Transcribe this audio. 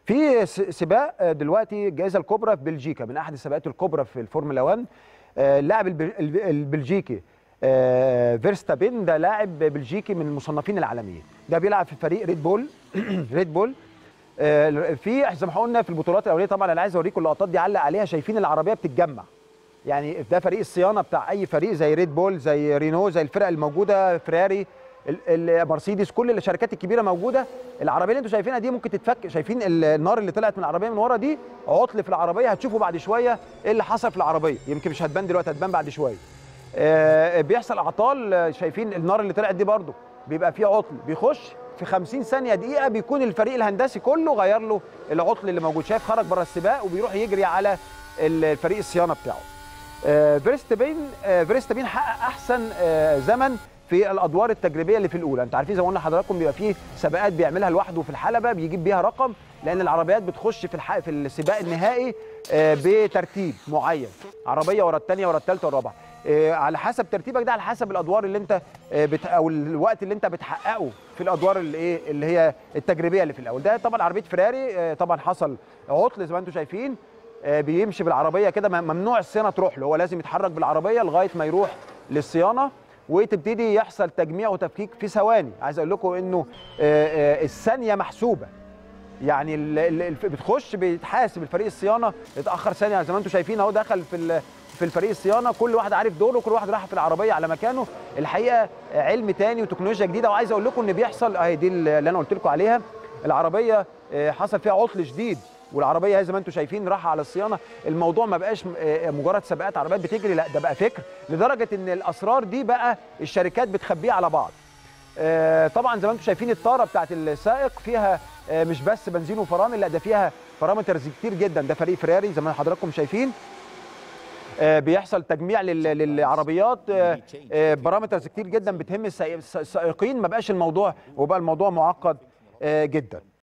في س- سباق آه، دلوقتي الجائزه الكبرى في بلجيكا من احد السباقات الكبرى في الفورمولا 1 آه، اللاعب الب- الب- البلجيكي آه، فيرستابين ده لاعب بلجيكي من المصنفين العالميين ده بيلعب في فريق ريد بول ريد بول آه، في زي ما قلنا في البطولات الاوليه طبعا انا عايز اوريكم اللقطات دي علق عليها شايفين العربيه بتتجمع يعني ده فريق الصيانه بتاع اي فريق زي ريد بول زي رينو زي الفرق الموجوده فراري ال- ال- مرسيدس كل الشركات الكبيره موجوده العربيه اللي انتم شايفينها دي ممكن تتفك شايفين ال- النار اللي طلعت من العربيه من ورا دي عطل في العربيه هتشوفوا بعد شويه ايه اللي حصل في العربيه يمكن مش هتبان دلوقتي هتبان بعد شويه آه، بيحصل اعطال آه، شايفين النار اللي طلعت دي برده بيبقى فيه عطل بيخش في 50 ثانيه دقيقه بيكون الفريق الهندسي كله غير له العطل اللي موجود شايف خرج بره السباق وبيروح يجري على الفريق الصيانه بتاعه آه، فيرستابين آه، فيرستابين حقق احسن آه، زمن في الادوار التجريبيه اللي في الاولى انتوا عارفين زي ما قلنا لحضراتكم بيبقى فيه سباقات بيعملها لوحده في الحلبه بيجيب بيها رقم لان العربيات بتخش في الح... في السباق النهائي آه، بترتيب معين عربيه ورا الثانيه ورا الثالثه والرابعه آه، على حسب ترتيبك ده على حسب الادوار اللي انت آه، بت... او الوقت اللي انت بتحققه في الادوار اللي ايه اللي هي التجريبيه اللي في الاول ده طبعا عربيه فراري آه، طبعا حصل عطل زي ما انتم شايفين آه، بيمشي بالعربيه كده م- ممنوع الصيانه تروح له هو لازم يتحرك بالعربيه لغايه ما يروح للصيانه وتبتدي يحصل تجميع وتفكيك في ثواني عايز اقول لكم انه آه، آه، الثانيه محسوبه يعني ال- ال- الف- بتخش بيتحاسب الفريق الصيانه اتاخر ثانيه زي ما انتم شايفين اهو دخل في ال- في الفريق الصيانه كل واحد عارف دوره كل واحد راح في العربيه على مكانه الحقيقه علم تاني وتكنولوجيا جديده وعايز اقول لكم ان بيحصل اهي دي اللي انا قلت لكم عليها العربيه آه، حصل فيها عطل شديد والعربيه زي ما انتم شايفين راح على الصيانه الموضوع ما بقاش آه، مجرد سباقات عربيات بتجري لا ده بقى فكر لدرجه ان الاسرار دي بقى الشركات بتخبيها على بعض آه، طبعا زي ما انتم شايفين الطاره بتاعت السائق فيها آه، مش بس بنزين وفرامل لا ده فيها بارامترز كتير جدا ده فريق فراري زي ما حضراتكم شايفين آه، بيحصل تجميع لل- للعربيات آه، آه، بارامترز كتير جدا بتهم السائق- السائقين ما بقاش الموضوع وبقى الموضوع معقد آه، جدا